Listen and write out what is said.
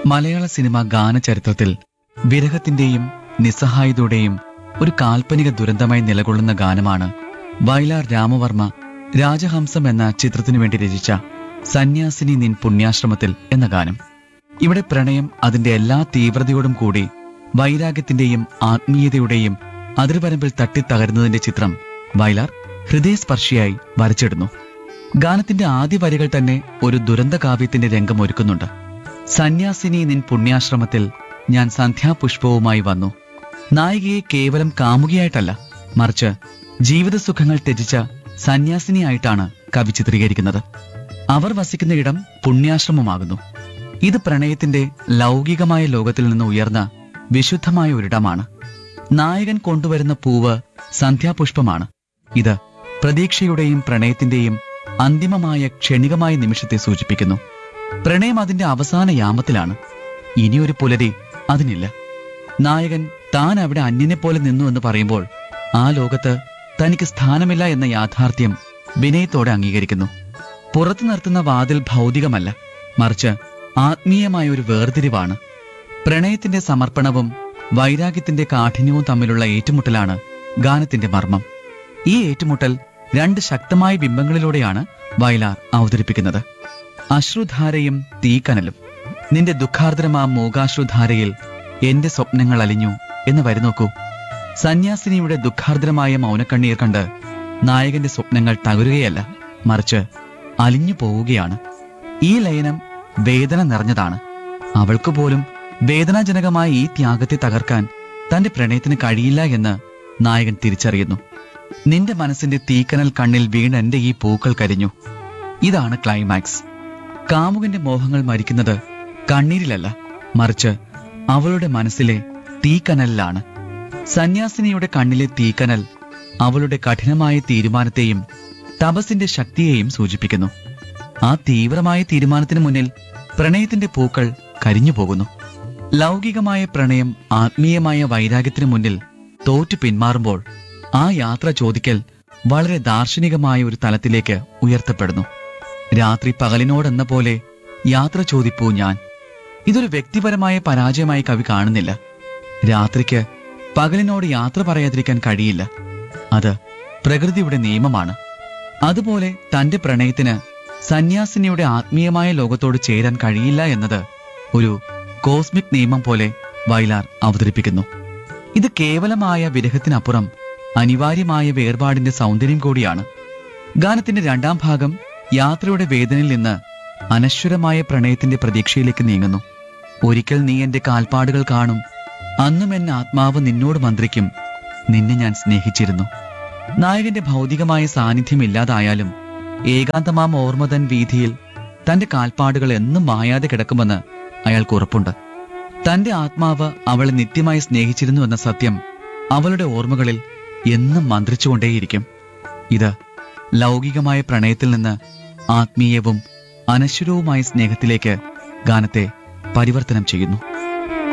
മലയാള സിനിമ ഗാനചരിത്രത്തിൽ വിരഹത്തിന്റെയും നിസ്സഹായതയുടെയും ഒരു കാൽപ്പനിക ദുരന്തമായി നിലകൊള്ളുന്ന ഗാനമാണ് വയലാർ രാമവർമ്മ രാജഹംസം എന്ന ചിത്രത്തിനു വേണ്ടി രചിച്ച സന്യാസിനി നിൻ പുണ്യാശ്രമത്തിൽ എന്ന ഗാനം ഇവിടെ പ്രണയം അതിന്റെ എല്ലാ തീവ്രതയോടും കൂടി വൈരാഗ്യത്തിന്റെയും ആത്മീയതയുടെയും അതിർവരമ്പിൽ തട്ടിത്തകരുന്നതിന്റെ ചിത്രം വയലാർ ഹൃദയസ്പർശിയായി വരച്ചിടുന്നു ഗാനത്തിന്റെ ആദ്യ വരികൾ തന്നെ ഒരു ദുരന്ത കാവ്യത്തിന്റെ രംഗം ഒരുക്കുന്നുണ്ട് സന്യാസിനി നിൻ പുണ്യാശ്രമത്തിൽ ഞാൻ സന്ധ്യാപുഷ്പവുമായി വന്നു നായികയെ കേവലം കാമുകിയായിട്ടല്ല മറിച്ച് ജീവിതസുഖങ്ങൾ ത്യജിച്ച സന്യാസിനിയായിട്ടാണ് കവി ചിത്രീകരിക്കുന്നത് അവർ വസിക്കുന്ന ഇടം പുണ്യാശ്രമമാകുന്നു ഇത് പ്രണയത്തിന്റെ ലൗകികമായ ലോകത്തിൽ നിന്ന് ഉയർന്ന വിശുദ്ധമായ ഒരിടമാണ് നായകൻ കൊണ്ടുവരുന്ന പൂവ് സന്ധ്യാപുഷ്പമാണ് ഇത് പ്രതീക്ഷയുടെയും പ്രണയത്തിന്റെയും അന്തിമമായ ക്ഷണികമായ നിമിഷത്തെ സൂചിപ്പിക്കുന്നു പ്രണയം അതിന്റെ അവസാന യാമത്തിലാണ് ഇനിയൊരു പുലരി അതിനില്ല നായകൻ താൻ അവിടെ അന്യനെ പോലെ നിന്നു എന്ന് പറയുമ്പോൾ ആ ലോകത്ത് തനിക്ക് സ്ഥാനമില്ല എന്ന യാഥാർത്ഥ്യം വിനയത്തോടെ അംഗീകരിക്കുന്നു പുറത്തു നിർത്തുന്ന വാതിൽ ഭൗതികമല്ല മറിച്ച് ആത്മീയമായ ഒരു വേർതിരിവാണ് പ്രണയത്തിന്റെ സമർപ്പണവും വൈരാഗ്യത്തിന്റെ കാഠിന്യവും തമ്മിലുള്ള ഏറ്റുമുട്ടലാണ് ഗാനത്തിന്റെ മർമ്മം ഈ ഏറ്റുമുട്ടൽ രണ്ട് ശക്തമായ ബിംബങ്ങളിലൂടെയാണ് വയലാർ അവതരിപ്പിക്കുന്നത് അശ്രുധാരയും തീക്കനലും നിന്റെ ദുഃഖാർദ്രമാ മൂകാശ്രുധാരയിൽ എന്റെ സ്വപ്നങ്ങൾ അലിഞ്ഞു എന്ന് വരി നോക്കൂ സന്യാസിനിയുടെ ദുഃഖാർദ്രമായ മൗനക്കണ്ണീർ കണ്ട് നായകന്റെ സ്വപ്നങ്ങൾ തകരുകയല്ല മറിച്ച് അലിഞ്ഞു പോവുകയാണ് ഈ ലയനം വേദന നിറഞ്ഞതാണ് അവൾക്ക് പോലും വേദനാജനകമായ ഈ ത്യാഗത്തെ തകർക്കാൻ തന്റെ പ്രണയത്തിന് കഴിയില്ല എന്ന് നായകൻ തിരിച്ചറിയുന്നു നിന്റെ മനസ്സിന്റെ തീക്കനൽ കണ്ണിൽ വീണ എന്റെ ഈ പൂക്കൾ കരിഞ്ഞു ഇതാണ് ക്ലൈമാക്സ് കാമുകന്റെ മോഹങ്ങൾ മരിക്കുന്നത് കണ്ണീരിലല്ല മറിച്ച് അവളുടെ മനസ്സിലെ തീക്കനലിലാണ് സന്യാസിനിയുടെ കണ്ണിലെ തീക്കനൽ അവളുടെ കഠിനമായ തീരുമാനത്തെയും തപസിന്റെ ശക്തിയെയും സൂചിപ്പിക്കുന്നു ആ തീവ്രമായ തീരുമാനത്തിന് മുന്നിൽ പ്രണയത്തിന്റെ പൂക്കൾ കരിഞ്ഞു പോകുന്നു ലൗകികമായ പ്രണയം ആത്മീയമായ വൈരാഗ്യത്തിന് മുന്നിൽ തോറ്റു പിന്മാറുമ്പോൾ ആ യാത്ര ചോദിക്കൽ വളരെ ദാർശനികമായ ഒരു തലത്തിലേക്ക് ഉയർത്തപ്പെടുന്നു രാത്രി പകലിനോടെന്ന പോലെ യാത്ര ചോദിപ്പൂ ഞാൻ ഇതൊരു വ്യക്തിപരമായ പരാജയമായി കവി കാണുന്നില്ല രാത്രിക്ക് പകലിനോട് യാത്ര പറയാതിരിക്കാൻ കഴിയില്ല അത് പ്രകൃതിയുടെ നിയമമാണ് അതുപോലെ തന്റെ പ്രണയത്തിന് സന്യാസിനിയുടെ ആത്മീയമായ ലോകത്തോട് ചേരാൻ കഴിയില്ല എന്നത് ഒരു കോസ്മിക് നിയമം പോലെ വയലാർ അവതരിപ്പിക്കുന്നു ഇത് കേവലമായ വിരഹത്തിനപ്പുറം അനിവാര്യമായ വേർപാടിന്റെ സൗന്ദര്യം കൂടിയാണ് ഗാനത്തിന്റെ രണ്ടാം ഭാഗം യാത്രയുടെ വേദനയിൽ നിന്ന് അനശ്വരമായ പ്രണയത്തിന്റെ പ്രതീക്ഷയിലേക്ക് നീങ്ങുന്നു ഒരിക്കൽ നീ എന്റെ കാൽപ്പാടുകൾ കാണും അന്നും എന്നെ ആത്മാവ് നിന്നോട് മന്ത്രിക്കും നിന്നെ ഞാൻ സ്നേഹിച്ചിരുന്നു നായകന്റെ ഭൗതികമായ സാന്നിധ്യം ഇല്ലാതായാലും ഏകാന്തമാം ഓർമ്മതൻ വീതിയിൽ തന്റെ കാൽപ്പാടുകൾ എന്നും മായാതെ കിടക്കുമെന്ന് അയാൾക്ക് ഉറപ്പുണ്ട് തന്റെ ആത്മാവ് അവളെ നിത്യമായി സ്നേഹിച്ചിരുന്നു എന്ന സത്യം അവളുടെ ഓർമ്മകളിൽ എന്നും മന്ത്രിച്ചുകൊണ്ടേയിരിക്കും ഇത് ലൗകികമായ പ്രണയത്തിൽ നിന്ന് ആത്മീയവും അനശ്വരവുമായ സ്നേഹത്തിലേക്ക് ഗാനത്തെ പരിവർത്തനം ചെയ്യുന്നു